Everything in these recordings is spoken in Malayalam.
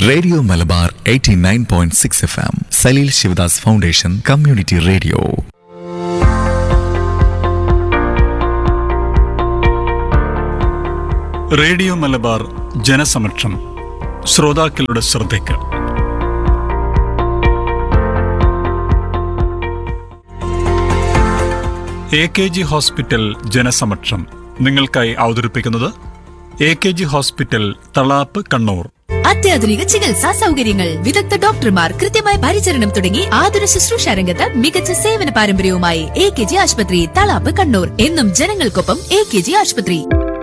radio Malabar 89.6 F M Saleel Shivadas foundation community radio radio Malabar ജനസമക്ഷം ശ്രോതാക്കളുടെ ശ്രദ്ധയ്ക്ക് എ കെ ജി ഹോസ്പിറ്റൽ ജനസമക്ഷം നിങ്ങൾക്കായി അവതരിപ്പിക്കുന്നത് A K G hospital Thalap Kannur അത്യാധുനിക ചികിത്സാ സൗകര്യങ്ങൾ വിദഗ്ധ ഡോക്ടർമാർ കൃത്യമായ പരിചരണം തുടങ്ങി ആതുര ശുശ്രൂഷ രംഗത്ത് മികച്ച സേവന പാരമ്പര്യവുമായി എ കെ ജി ആശുപത്രി തളാപ്പ് കണ്ണൂർ എന്നും ജനങ്ങൾക്കൊപ്പം എ കെ ജി ആശുപത്രി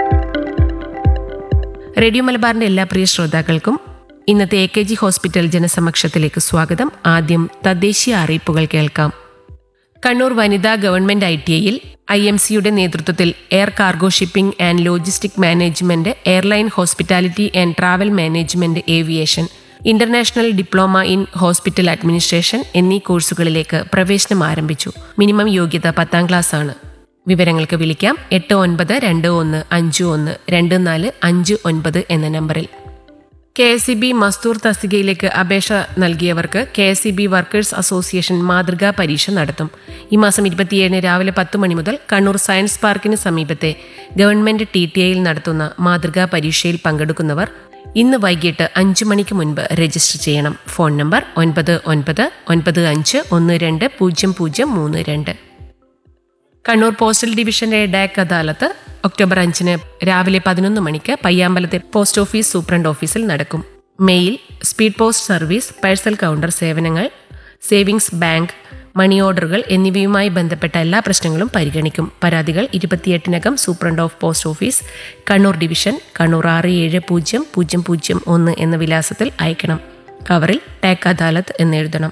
റേഡിയോ മലബാറിന്റെ എല്ലാ പ്രിയ ശ്രോതാക്കൾക്കും ഇന്നത്തെ എ കെ ജി ഹോസ്പിറ്റൽ ജനസമക്ഷത്തിലേക്ക് സ്വാഗതം ആദ്യം തദ്ദേശീയ അറിയിപ്പുകൾ കേൾക്കാം കണ്ണൂർ വനിതാ ഗവൺമെന്റ് ഐ ടി ഐയിൽ ഐ എം സിയുടെ നേതൃത്വത്തിൽ air cargo shipping and logistic management airline hospitality and travel management aviation international diploma in hospital administration എന്നീ കോഴ്സുകളിലേക്ക് പ്രവേശനം ആരംഭിച്ചു മിനിമം യോഗ്യത പത്താം ക്ലാസ് ആണ് വിവരങ്ങൾക്ക് വിളിക്കാം എട്ട് ഒൻപത് രണ്ട് ഒന്ന് അഞ്ച് ഒന്ന് രണ്ട് നാല് അഞ്ച് ഒൻപത് എന്ന നമ്പറിൽ കെ എസ് സി ബി മസ്തൂർ തസ്തികയിലേക്ക് അപേക്ഷ നൽകിയവർക്ക് K S C B workers association മാതൃകാ പരീക്ഷ നടത്തും ഈ മാസം ഇരുപത്തിയേഴിന് രാവിലെ പത്ത് മണി മുതൽ കണ്ണൂർ സയൻസ് പാർക്കിന് സമീപത്തെ ഗവൺമെന്റ് ടി ടി ഐയിൽ നടത്തുന്ന മാതൃകാ പരീക്ഷയിൽ പങ്കെടുക്കുന്നവർ ഇന്ന് വൈകിട്ട് അഞ്ചു മണിക്ക് മുൻപ് രജിസ്റ്റർ ചെയ്യണം ഫോൺ നമ്പർ ഒൻപത് ഒൻപത് ഒൻപത് അഞ്ച് ഒന്ന് രണ്ട് പൂജ്യം പൂജ്യം മൂന്ന് രണ്ട് കണ്ണൂർ പോസ്റ്റൽ ഡിവിഷന്റെ ഡാക് അദാലത്ത് ഒക്ടോബർ അഞ്ചിന് രാവിലെ പതിനൊന്ന് മണിക്ക് പയ്യാമ്പലത്തെ പോസ്റ്റ് ഓഫീസ് സൂപ്രണ്ട് ഓഫീസിൽ നടക്കും mail speed post service parcel counter സേവനങ്ങൾ സേവിങ്സ് ബാങ്ക് മണി ഓർഡറുകൾ എന്നിവയുമായി ബന്ധപ്പെട്ട എല്ലാ പ്രശ്നങ്ങളും പരിഗണിക്കും പരാതികൾ ഇരുപത്തിയെട്ടിനകം superintendent of post office Kannur division Kannur ആറ് ഏഴ് പൂജ്യം പൂജ്യം പൂജ്യം ഒന്ന് എന്ന വിലാസത്തിൽ അയക്കണം കവറിൽ ടാക് അദാലത്ത് എന്നെഴുതണം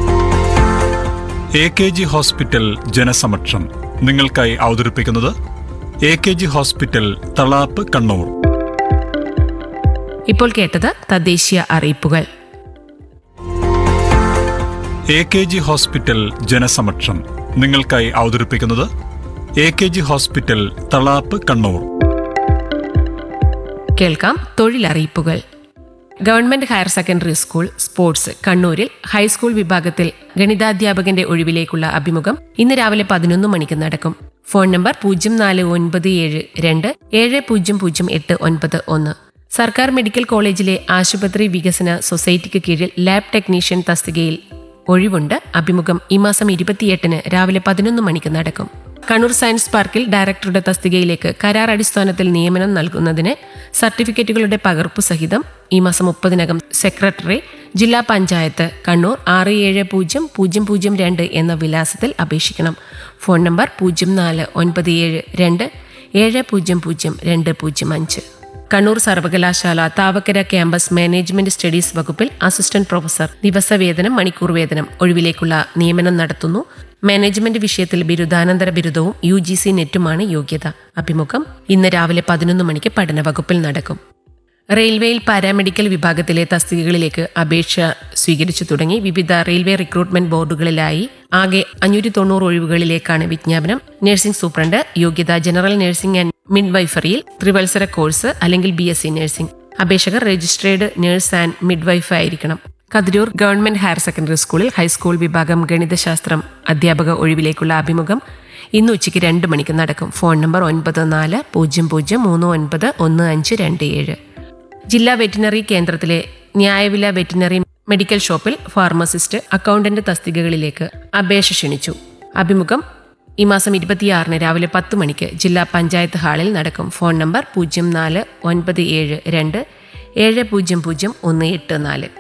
എ കെ ജി ഹോസ്പിറ്റൽ ജനസമക്ഷം നിങ്ങൾക്കായി അവതരിപ്പിക്കുന്നത് A K G hospital Thalap Kannur ഇപ്പോൾ കേട്ടത് തദ്ദേശീയ അറിയിപ്പുകൾ എ കെ ജി ഹോസ്പിറ്റൽ ജനസമക്ഷം നിങ്ങൾക്കായി അവതരിപ്പിക്കുന്നത് A K G hospital Thalap Kannur കേൾക്കാം തൊഴിലറിയിപ്പുകൾ government higher secondary school sports കണ്ണൂരിൽ ഹൈസ്കൂൾ വിഭാഗത്തിൽ ഗണിതാധ്യാപകന്റെ ഒഴിവിലേക്കുള്ള അഭിമുഖം ഇന്ന് രാവിലെ പതിനൊന്ന് മണിക്ക് നടക്കും ഫോൺ നമ്പർ പൂജ്യം നാല് ഒൻപത് ഏഴ് രണ്ട് ഏഴ് പൂജ്യം പൂജ്യം എട്ട് ഒൻപത് ഒന്ന് സർക്കാർ മെഡിക്കൽ കോളേജിലെ ആശുപത്രി വികസന സൊസൈറ്റിക്ക് കീഴിൽ ലാബ് ടെക്നീഷ്യൻ തസ്തികയിൽ ഒഴിവുണ്ട് അഭിമുഖം ഈ മാസം ഇരുപത്തിയെട്ടിന് രാവിലെ പതിനൊന്ന് മണിക്ക് നടക്കും കണ്ണൂർ സയൻസ് പാർക്കിൽ ഡയറക്ടറുടെ തസ്തികയിലേക്ക് കരാർ അടിസ്ഥാനത്തിൽ നിയമനം നൽകുന്നതിന് സർട്ടിഫിക്കറ്റുകളുടെ പകർപ്പു സഹിതം ഈ മാസം മുപ്പതിനകം സെക്രട്ടറി ജില്ലാ പഞ്ചായത്ത് കണ്ണൂർ ആറ് ഏഴ് പൂജ്യം പൂജ്യം പൂജ്യം രണ്ട് എന്ന വിലാസത്തിൽ അപേക്ഷിക്കണം ഫോൺ നമ്പർ പൂജ്യം നാല് ഒൻപത് ഏഴ് രണ്ട് ഏഴ് പൂജ്യം പൂജ്യം രണ്ട് പൂജ്യം അഞ്ച് കണ്ണൂർ സർവകലാശാല താവക്കര ക്യാമ്പസ് മാനേജ്മെന്റ് സ്റ്റഡീസ് വകുപ്പിൽ അസിസ്റ്റന്റ് പ്രൊഫസർ ദിവസവേതനം മണിക്കൂർ വേതനം ഒഴിവിലേക്കുള്ള നിയമനം നടത്തുന്നു മാനേജ്മെന്റ് വിഷയത്തിൽ ബിരുദാനന്തര ബിരുദവും യു ജി സി നെറ്റുമാണ് യോഗ്യത അഭിമുഖം ഇന്ന് രാവിലെ പതിനൊന്ന് മണിക്ക് പഠന വകുപ്പിൽ നടക്കും റെയിൽവേയിൽ പാരാമെഡിക്കൽ വിഭാഗത്തിലെ തസ്തികകളിലേക്ക് അപേക്ഷ സ്വീകരിച്ചു തുടങ്ങി വിവിധ റെയിൽവേ റിക്രൂട്ട്മെന്റ് ബോർഡുകളിലായി ആകെ അഞ്ഞൂറ്റി തൊണ്ണൂറ് ഒഴിവുകളിലേക്കാണ് വിജ്ഞാപനം നഴ്സിംഗ് സൂപ്രണ്ട് യോഗ്യത ജനറൽ നഴ്സിംഗ് ആൻഡ് മിഡ്വൈഫറിയിൽ ത്രിവത്സര കോഴ്സ് അല്ലെങ്കിൽ ബി എസ് സി നഴ്സിംഗ് അപേക്ഷകർ രജിസ്ട്രേഡ് നഴ്സ് ആൻഡ് മിഡ്വൈഫ് ആയിരിക്കണം കതിരൂർ ഗവൺമെന്റ് ഹയർ സെക്കൻഡറി സ്കൂളിൽ ഹൈസ്കൂൾ വിഭാഗം ഗണിതശാസ്ത്രം അധ്യാപക ഒഴിവിലേക്കുള്ള അഭിമുഖം ഇന്ന് ഉച്ചയ്ക്ക് രണ്ട് മണിക്ക് നടക്കും ഫോൺ നമ്പർ ഒൻപത് നാല് പൂജ്യം പൂജ്യം മൂന്ന് ഒൻപത് ഒന്ന് അഞ്ച് രണ്ട് ഏഴ് ജില്ലാ വെറ്റിനറി കേന്ദ്രത്തിലെ ന്യായവില വെറ്റിനറി മെഡിക്കൽ ഷോപ്പിൽ ഫാർമസിസ്റ്റ് അക്കൗണ്ടന്റ് തസ്തികകളിലേക്ക് അപേക്ഷ ക്ഷണിച്ചു അഭിമുഖം ഈ മാസം ഇരുപത്തിയാറിന് രാവിലെ പത്ത് മണിക്ക് ജില്ലാ പഞ്ചായത്ത് ഹാളിൽ നടക്കും ഫോൺ നമ്പർ പൂജ്യം നാല് ഒൻപത് ഏഴ് രണ്ട് ഏഴ് പൂജ്യം പൂജ്യം ഒന്ന് എട്ട് നാല്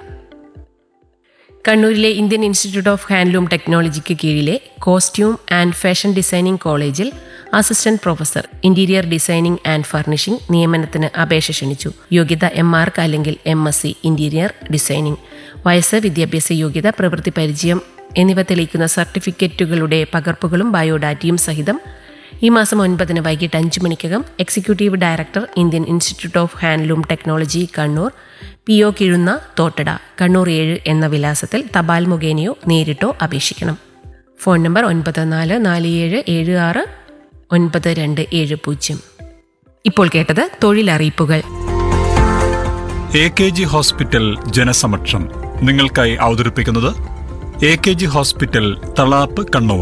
കണ്ണൂരിലെ ഇന്ത്യൻ ഇൻസ്റ്റിറ്റ്യൂട്ട് ഓഫ് ഹാൻഡ്ലൂം ടെക്നോളജിക്ക് കീഴിലെ കോസ്റ്റ്യൂം ആൻഡ് ഫാഷൻ ഡിസൈനിംഗ് കോളേജിൽ assistant professor interior designing and furnishing നിയമനത്തിന് അപേക്ഷ ക്ഷണിച്ചു യോഗ്യത എം ആർക്ക് അല്ലെങ്കിൽ M S C interior designing വയസ്സ് വിദ്യാഭ്യാസ യോഗ്യത പ്രവൃത്തി പരിചയം എന്നിവ തെളിയിക്കുന്ന സർട്ടിഫിക്കറ്റുകളുടെ പകർപ്പുകളും ബയോഡാറ്റയും സഹിതം ഈ മാസം ഒൻപതിന് വൈകിട്ട് അഞ്ച് മണിക്കകം executive director Indian institute of handloom technology Kannur P O Kizhunna Thottada Kannur ഏഴ് എന്ന വിലാസത്തിൽ തപാൽ മുഖേനയോ നേരിട്ടോ അപേക്ഷിക്കണം ഫോൺ നമ്പർ ഒൻപത് നാല് നാല് ഏഴ് ഏഴ് ആറ് ഒൻപത് രണ്ട് ഏഴ് പൂജ്യം ഇപ്പോൾ കേട്ടത് തൊഴിലറിയിപ്പുകൾ എ കെ ജി ഹോസ്പിറ്റൽ ജനസമക്ഷം നിങ്ങൾക്കായി അവതരിപ്പിക്കുന്നത് A K G hospital Thalap Kannur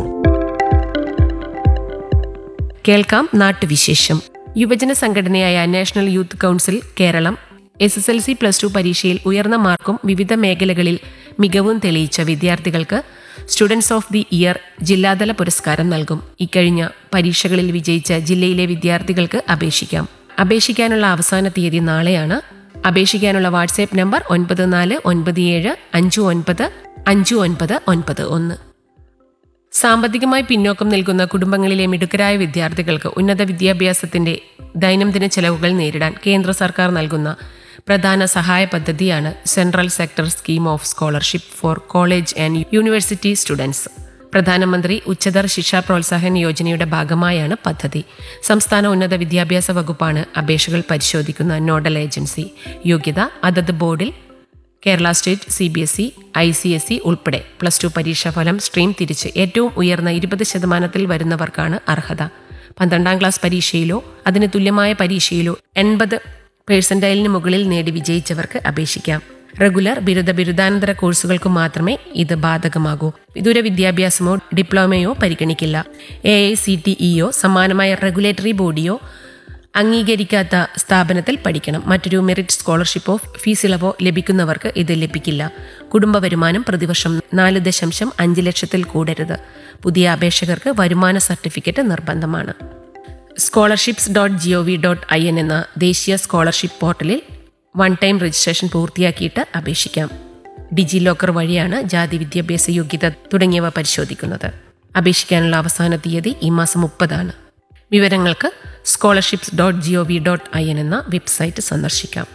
കേൾക്കാം നാട്ടുവിശേഷം യുവജന സംഘടനയായ national youth council Keralam S S L C plus two പരീക്ഷയിൽ ഉയർന്ന മാർക്കും വിവിധ മേഖലകളിൽ മികവും തെളിയിച്ച വിദ്യാർത്ഥികൾക്ക് സ്റ്റുഡൻസ് ഓഫ് ദി ഇയർ ജില്ലാതല പുരസ്കാരം നൽകും ഇക്കഴിഞ്ഞ പരീക്ഷകളിൽ വിജയിച്ച ജില്ലയിലെ വിദ്യാർത്ഥികൾക്ക് അപേക്ഷിക്കാം അപേക്ഷിക്കാനുള്ള അവസാന തീയതി നാളെയാണ് അപേക്ഷിക്കാനുള്ള വാട്സാപ്പ് നമ്പർ ഒൻപത് നാല് ഒൻപത് ഏഴ് അഞ്ച് ഒൻപത് അഞ്ച് ഒൻപത് ഒൻപത് ഒന്ന് സാമ്പത്തികമായി പിന്നോക്കം നിൽക്കുന്ന കുടുംബങ്ങളിലെ മിടുക്കരായ വിദ്യാർത്ഥികൾക്ക് ഉന്നത വിദ്യാഭ്യാസത്തിന്റെ ദൈനംദിന ചെലവുകൾ നേരിടാൻ കേന്ദ്ര സർക്കാർ നൽകുന്ന പ്രധാന സഹായ പദ്ധതിയാണ് central sector scheme of scholarship for college and university students പ്രധാനമന്ത്രി ഉച്ചതർ ശിക്ഷാ പ്രോത്സാഹൻ യോജനയുടെ ഭാഗമായാണ് പദ്ധതി സംസ്ഥാന ഉന്നത വിദ്യാഭ്യാസ വകുപ്പാണ് അപേക്ഷകൾ പരിശോധിക്കുന്ന നോഡൽ ഏജൻസി യോഗ്യത അതത് ബോർഡിൽ Kerala state C B S E I C S E ഉൾപ്പെടെ പ്ലസ് ടു പരീക്ഷാഫലം സ്ട്രീം തിരിച്ച് ഏറ്റവും ഉയർന്ന ഇരുപത് ശതമാനത്തിൽ വരുന്നവർക്കാണ് അർഹത പന്ത്രണ്ടാം ക്ലാസ് പരീക്ഷയിലോ അതിന് തുല്യമായ പരീക്ഷയിലോ എൺപത് പേഴ്സൻറ്റൈലിന് മുകളിൽ നേടി വിജയിച്ചവർക്ക് അപേക്ഷിക്കാം റെഗുലർ ബിരുദ ബിരുദാനന്തര കോഴ്സുകൾക്ക് മാത്രമേ ഇത് ബാധകമാകൂ വിദൂര വിദ്യാഭ്യാസമോ ഡിപ്ലോമയോ പരിഗണിക്കില്ല എ ഐ സി ടി ഇയോ സമാനമായ റെഗുലേറ്ററി ബോഡിയോ അംഗീകരിക്കാത്ത സ്ഥാപനത്തിൽ പഠിക്കണം മറ്റൊരു മെറിറ്റ് സ്കോളർഷിപ്പോ ഫീസിളവോ ലഭിക്കുന്നവർക്ക് ഇത് ലഭിക്കില്ല കുടുംബ വരുമാനം പ്രതിവർഷം നാല് ദശാംശം അഞ്ച് ലക്ഷത്തിൽ കൂടരുത് പുതിയ അപേക്ഷകർക്ക് വരുമാന സർട്ടിഫിക്കറ്റ് നിർബന്ധമാണ് scholarships dot G O V dot I N എന്ന ദേശീയ സ്കോളർഷിപ്പ് പോർട്ടലിൽ വൺ ടൈം രജിസ്ട്രേഷൻ പൂർത്തിയാക്കിയിട്ട് അപേക്ഷിക്കാം ഡിജി ലോക്കർ വഴിയാണ് ജാതി വിദ്യാഭ്യാസ യോഗ്യത തുടങ്ങിയവ പരിശോധിക്കുന്നത് അപേക്ഷിക്കാനുള്ള അവസാന തീയതി ഈ മാസം മുപ്പതാണ് വിവരങ്ങൾക്ക് scholarships dot G O V dot I N എന്ന വെബ്സൈറ്റ് സന്ദർശിക്കാം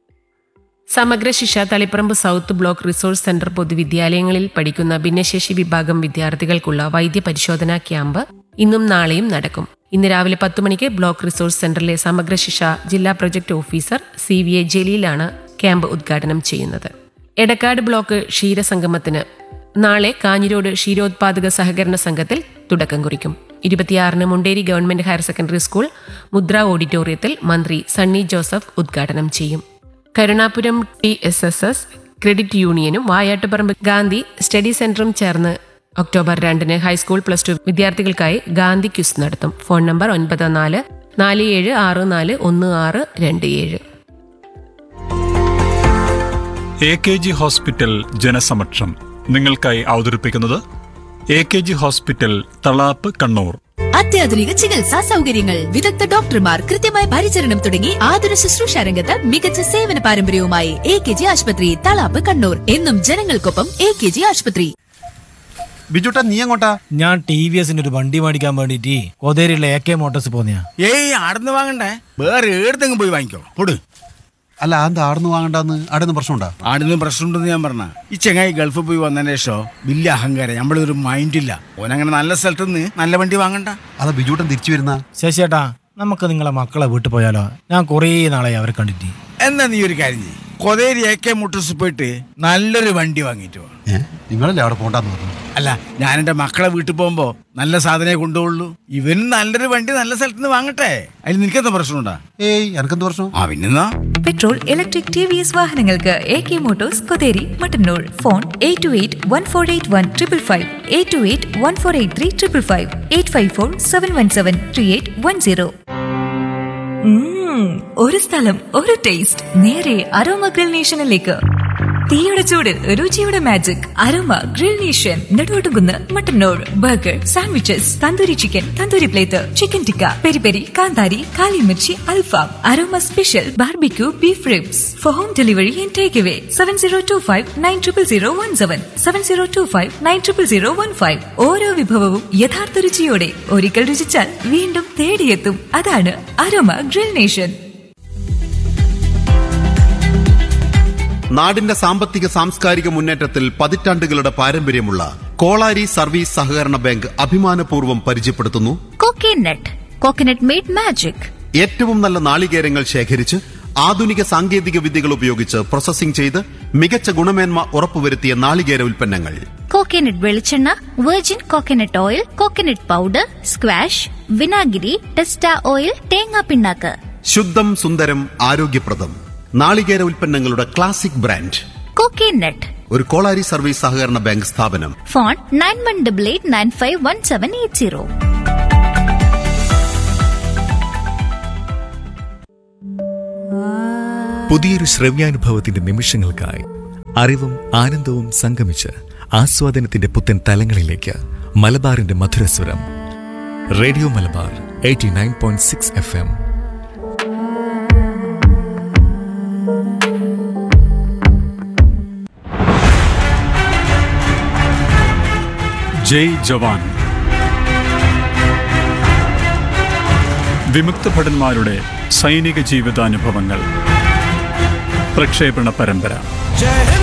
Samagra Shiksha Taliparamba south block resource centre പൊതുവിദ്യാലയങ്ങളിൽ പഠിക്കുന്ന ഭിന്നശേഷി വിഭാഗം വിദ്യാർത്ഥികൾക്കുള്ള വൈദ്യ പരിശോധനാ ക്യാമ്പ് ഇന്നും നാളെയും നടക്കും ഇന്ന് രാവിലെ പത്ത് മണിക്ക് ബ്ലോക്ക് റിസോഴ്സ് സെന്ററിലെ സമഗ്ര ശിക്ഷ ജില്ലാ project officer C V A ജലീലാണ് ക്യാമ്പ് ഉദ്ഘാടനം ചെയ്യുന്നത് എടക്കാട് ബ്ലോക്ക് ക്ഷീരസംഗമത്തിന് നാളെ കാഞ്ഞിരോട് ക്ഷീരോത്പാദക സഹകരണ സംഘത്തിൽ തുടക്കം കുറിക്കും ഇരുപത്തിയാറിന് Munderi government higher secondary school Mudra ഓഡിറ്റോറിയത്തിൽ മന്ത്രി സണ്ണി ജോസഫ് ഉദ്ഘാടനം ചെയ്യും Karunapuram T S S S credit യൂണിയനും വായാട്ടുപറമ്പ് ഗാന്ധി സ്റ്റഡി സെന്ററും ചേർന്ന് ഒക്ടോബർ രണ്ടിന് ഹൈസ്കൂൾ പ്ലസ് ടു വിദ്യാർത്ഥികൾക്കായി ഗാന്ധി ക്യുസ് നടത്തും ഫോൺ നമ്പർ ഒൻപത് നാല് നാല് ഏഴ് ആറ് നാല് ഒന്ന് ആറ് രണ്ട് ഏഴ് എ കെ ജി ഹോസ്പിറ്റൽ ജനസമക്ഷം നിങ്ങൾക്കായി അവതരിപ്പിക്കുന്നത് A K G hospital Thalap Kannur അത്യാധുനിക ചികിത്സാ സൗകര്യങ്ങൾ വിദഗ്ധ ഡോക്ടർമാർ കൃത്യമായ പരിചരണം തുടങ്ങി ആതുര ശുശ്രൂഷ രംഗത്ത് മികച്ച സേവന പാരമ്പര്യവുമായി എ കെ ജി ആശുപത്രി തളാപ്പ് കണ്ണൂർ എന്നും ജനങ്ങൾക്കൊപ്പം എ കെ ജി ആശുപത്രി ബിജുട്ടാ നീ എങ്ങോട്ടാ ഞാൻ ടി വി എസിന്റെ ഒരു വണ്ടി മേടിക്കാൻ വേണ്ടിട്ട് കൊതേരിയുള്ള എ കെ മോട്ടോഴ്സ് പോന്നെയാ ഏയ് ആടുന്ന് വാങ്ങണ്ടേ വേറെ ഏടത്തെങ്കിലും പോയി വാങ്ങിക്കോ പൊട് അല്ല എന്താ ആടുന്ന് വാങ്ങണ്ടെന്ന് ആടുന്ന് പ്രശ്നമുണ്ടാ ആടുന്ന് പ്രശ്നമുണ്ടെന്ന് ഞാൻ പറഞ്ഞ ഈ ചെങ്ങായി ഗൾഫിൽ പോയി വന്നതിന് ശേഷം വലിയ അഹങ്കാരം നമ്മളൊരു മൈൻഡില്ല ഓനങ്ങനെ നല്ല സ്ഥലത്ത് നിന്ന് നല്ല വണ്ടി വാങ്ങണ്ട അതാ ബിജുട്ടൻ തിരിച്ചു വരുന്ന ശശിയേട്ടാ നമുക്ക് നിങ്ങളെ മക്കളെ വീട്ടിൽ പോയാലോ ഞാൻ കുറേ നാളായി അവരെ കണ്ടിട്ട് എന്നാ നീ ഒരു കാര്യം ചെയ്യ് കൊതേരി എ കെ മോട്ടോഴ്സ് പോയിട്ട് നല്ലൊരു വണ്ടി വാങ്ങിയിട്ട് വാ ഏ നിങ്ങളല്ലേ അവിടെ പോണ്ടെന്ന് പറഞ്ഞു അല്ല ഞാൻ എൻ്റെ മക്കളെ വീട്ടിൽ പോകുമ്പോ നല്ല സാധനമേ കൊണ്ടുപോകുള്ളൂ ഇവന് നല്ലൊരു വണ്ടി നല്ല സ്ഥലത്ത് നിന്ന് വാങ്ങട്ടെ അതിൽ നിനക്കെന്താ പ്രശ്നമുണ്ടാ ഏയ് എനക്കെന്ത് പ്രശ്നം ആ പിന്നെന്നാ petrol electric T V S വാഹനങ്ങൾക്ക് A K motors Kotheri Mattannur phone eight two eight one four eight one triple five eight two eight one four eight three triple five eight five four seven one seven three eight one zero ഒരു സ്ഥലം ഒരു ടേസ്റ്റ് നേരെ അരോമ ഗ്രിൽ നേഷനിലേക്ക് തീയുടെ ചൂടിൽ രുചിയുടെ magic aroma grill nation Neduvattukunnu Mattannur burger sandwiches tandoori chicken tandoori plate chicken tikka peri peri കാന്താരി കാലിമിർച്ചി അൽഫാം aroma special barbecue beef ribs for home delivery and take away seven zero two five nine triple zero one seven seven zero two five nine triple zero one five ഓരോ വിഭവവും യഥാർത്ഥ രുചിയോടെ ഒരിക്കൽ രുചിച്ചാൽ വീണ്ടും തേടിയെത്തും അതാണ് അരോമ ഗ്രിൽ നേഷൻ നാടിന്റെ സാമ്പത്തിക സാംസ്കാരിക മുന്നേറ്റത്തിൽ പതിറ്റാണ്ടുകളുടെ പാരമ്പര്യമുള്ള കോളാരി സർവീസ് സഹകരണ ബാങ്ക് അഭിമാനപൂർവ്വം പരിചയപ്പെടുത്തുന്നു കോക്കനട്ട് കോക്കനട്ട് മെയ്ഡ് മാജിക് ഏറ്റവും നല്ല നാളികേരങ്ങൾ ശേഖരിച്ച് ആധുനിക സാങ്കേതിക വിദ്യകൾ ഉപയോഗിച്ച് പ്രോസസ്സിംഗ് ചെയ്ത് മികച്ച ഗുണമേന്മ ഉറപ്പുവരുത്തിയ നാളികേര ഉൽപ്പന്നങ്ങൾ കോക്കനട്ട് വെളിച്ചെണ്ണ virgin coconut oil coconut powder squash വിനാഗിരി ടെസ്റ്റ ഓയിൽ തേങ്ങാ പിണ്ണാക്ക് ശുദ്ധം സുന്ദരം ആരോഗ്യപ്രദം നാളികേര ഉൽപ്പന്നങ്ങളുടെ ക്ലാസിക് ബ്രാൻഡ് കോക്കനട്ട് ഒരു കോളാരി സർവീസ് സഹകരണ ബാങ്ക് സ്ഥാപനം phone nine one double eight nine five one seven eight zero പുതിയൊരു ശ്രവ്യാനുഭവത്തിന്റെ നിമിഷങ്ങൾക്കായി അറിവും ആനന്ദവും സംഗമിച്ച് ആസ്വാദനത്തിന്റെ പുത്തൻ തലങ്ങളിലേക്ക് മലബാറിന്റെ മധുരസ്വരം radio Malabar eighty nine point six F M ജയ് ജവാൻ വിമുക്ത ഭടന്മാരുടെ സൈനിക ജീവിതാനുഭവങ്ങൾ പ്രക്ഷേപണ പരമ്പര